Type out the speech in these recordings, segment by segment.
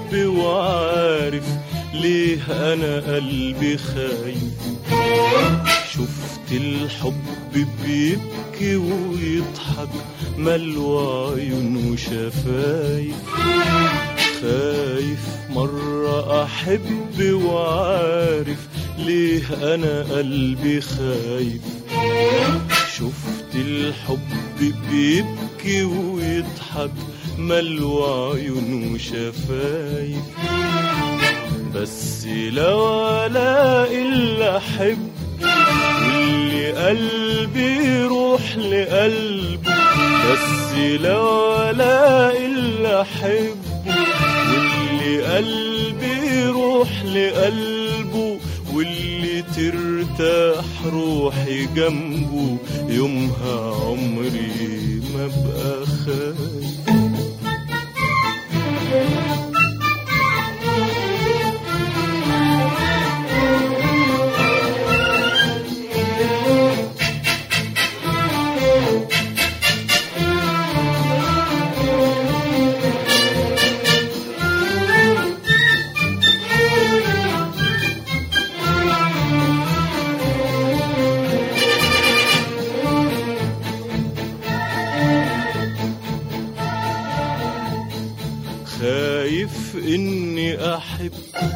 أحب وعارف ليه أنا قلبي خايف شفت الحب بيبكي ويضحك ملوى عيون وشفايف خايف مرة أحب وعارف ليه أنا قلبي خايف شفت الحب بيبكي ويضحك ملوى عيون وشفايف بس لو الاقي اللي احب واللي قلبي يروح لقلبه بس لو الاقي اللي احبه واللي قلبي يروح لقلبه واللي ترتاح روحي جنبه يومها عمري ما بقى خايف خايف اني احب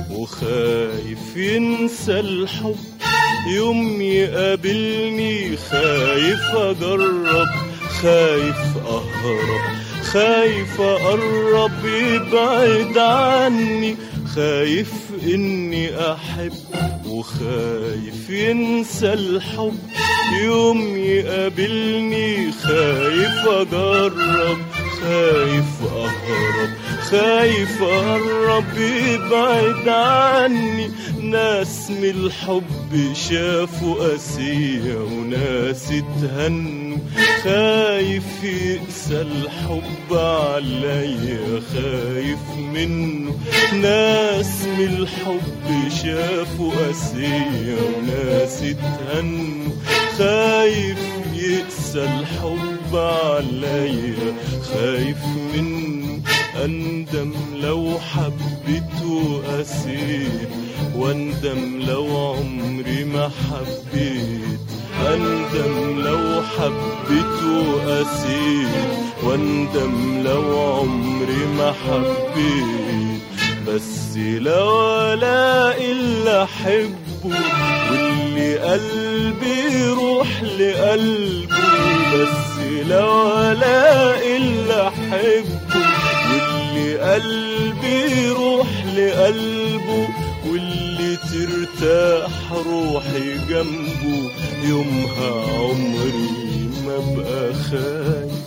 وخايف ينسى الحب يوم يقابلني خايف اجرب خايف اهرب خايف اقرب يبعد عني خايف اني احب وخايف ينسى الحب يوم يقابلني خايف اجرب خايف اهرب خايف اقرب يبعد عني ناس من الحب شافوا قاسية وناس اتهنوا خايف يقسى الحب عليا خايف منه ناس من الحب شافوا قاسية وناس اتهنوا خايف يقسى الحب عليا خايف منه أندم لو حبيت وقسيت واندم لو عمري ما حبيت أندم لو حبيت وقسيت واندم لو عمري ما حبيت بس لو الاقي اللي احبه واللي قلبي يروح لقلبه بس لو الاقي اللي احبه واللي قلبي يروح لقلبه واللي ترتاح روحي جنبه يومها عمري ما بقى خايف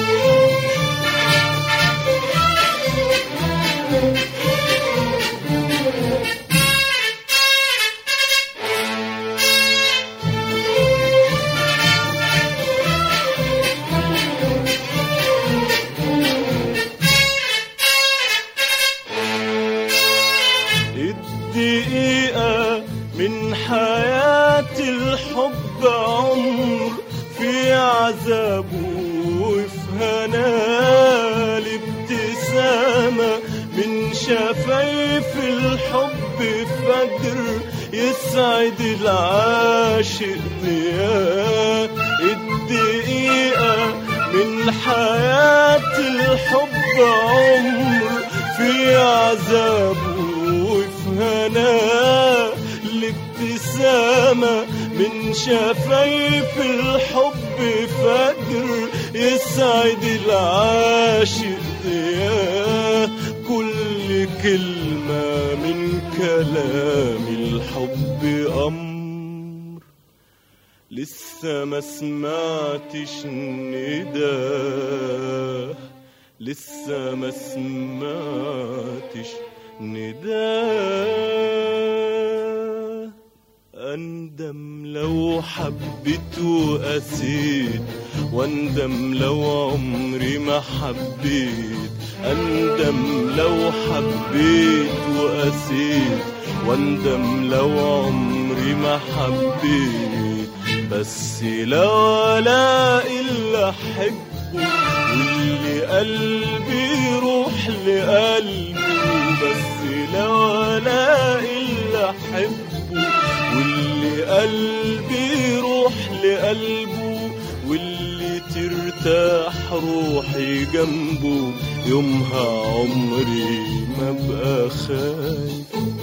الدقيقة من حياة الحب عمر في عذابه وفي هناه الابتسامة من شفايف الحب فجر يسعد العاشق ضياء الدقيقة من حياة الحب عمر في عذابه وفي هناه الابتسامة من شفايف الحب فجر يسعد العاشق ضياء كل كلمة من كلام الحب أمر لسه ما سمعتش نداه لسه ما سمعتش نداه أندم لو حبيت وقسيت واندم لو عمري ما حبيت أندم لو حبيت وقسيت واندم لو عمري ما حبيت بس لو الاقي اللي احب واللي قلبي يروح لقلبه بس لو الاقي اللي احبه واللي قلبي يروح لقلبه واللي ترتاح روحي جنبه يومها عمري ما بقى خايف